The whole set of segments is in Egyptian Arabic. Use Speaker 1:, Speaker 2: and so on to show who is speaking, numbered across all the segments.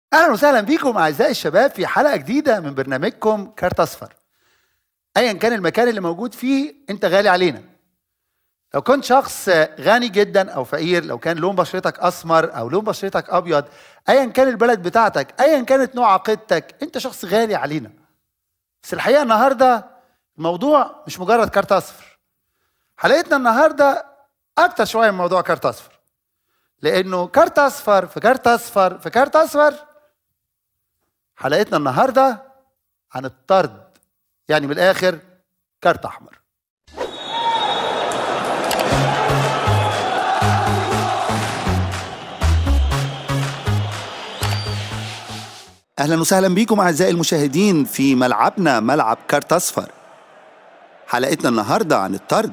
Speaker 1: اهلا وسهلا بيكم اعزائي الشباب في حلقه جديده من برنامجكم كارت اصفر ايا كان المكان اللي موجود فيه انت غالي علينا لو كنت شخص غني جدا او فقير لو كان لون بشرتك اسمر او لون بشرتك ابيض ايا كان البلد بتاعتك ايا كانت نوع عقيدتك انت شخص غالي علينا بس الحقيقه النهارده الموضوع مش مجرد كارت اصفر حلقتنا النهارده اكتر شويه من موضوع كارت اصفر لانه كارت اصفر في كارت اصفر في كارت اصفر حلقتنا النهارده عن الطرد يعني من الاخر كارت احمر اهلا وسهلا بيكم اعزائي المشاهدين في ملعبنا ملعب كارت اصفر حلقتنا النهارده عن الطرد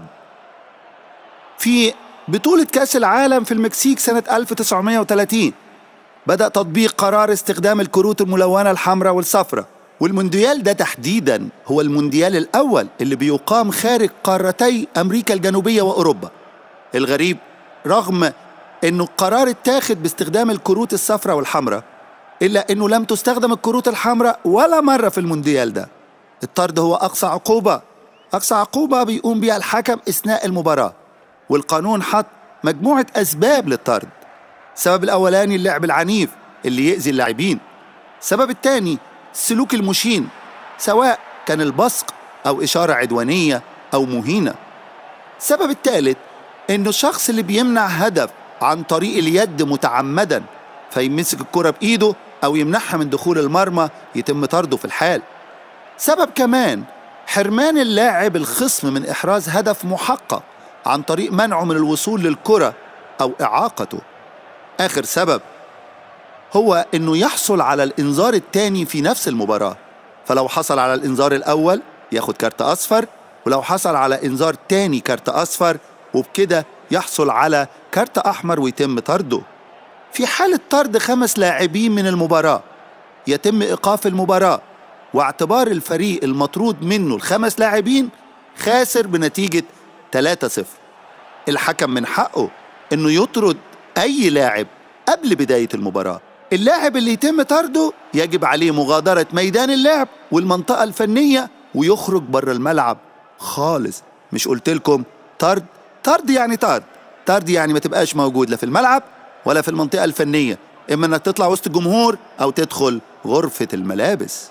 Speaker 1: في بطولة كأس العالم في المكسيك سنة 1930 بدأ تطبيق قرار استخدام الكروت الملونة الحمراء والصفراء والمونديال ده تحديدا هو المونديال الأول اللي بيقام خارج قارتي أمريكا الجنوبية وأوروبا الغريب رغم أنه القرار اتاخد باستخدام الكروت الصفراء والحمراء إلا أنه لم تستخدم الكروت الحمراء ولا مرة في المونديال ده الطرد هو أقصى عقوبة أقصى عقوبة بيقوم بها الحكم أثناء المباراة والقانون حط مجموعة أسباب للطرد السبب الأولاني اللعب العنيف اللي يأذي اللاعبين السبب الثاني السلوك المشين سواء كان البصق أو إشارة عدوانية أو مهينة السبب الثالث إنه الشخص اللي بيمنع هدف عن طريق اليد متعمدا فيمسك الكرة بإيده أو يمنعها من دخول المرمى يتم طرده في الحال سبب كمان حرمان اللاعب الخصم من إحراز هدف محقق عن طريق منعه من الوصول للكرة أو إعاقته آخر سبب هو إنه يحصل على الإنذار الثاني في نفس المباراة فلو حصل على الإنذار الأول ياخد كارت أصفر ولو حصل على إنذار تاني كارت أصفر وبكده يحصل على كارت أحمر ويتم طرده في حالة طرد خمس لاعبين من المباراة يتم إيقاف المباراة واعتبار الفريق المطرود منه الخمس لاعبين خاسر بنتيجة 3-0 الحكم من حقه انه يطرد اي لاعب قبل بداية المباراة اللاعب اللي يتم طرده يجب عليه مغادرة ميدان اللعب والمنطقة الفنية ويخرج بره الملعب خالص مش قلت لكم طرد طرد يعني طرد طرد يعني ما تبقاش موجود لا في الملعب ولا في المنطقة الفنية إما إنك تطلع وسط الجمهور أو تدخل غرفة الملابس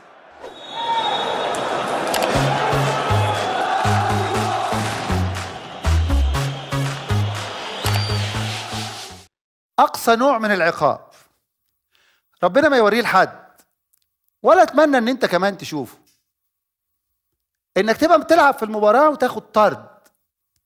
Speaker 1: اقصى نوع من العقاب ربنا ما يوريه لحد ولا اتمنى ان انت كمان تشوفه انك تبقى بتلعب في المباراه وتاخد طرد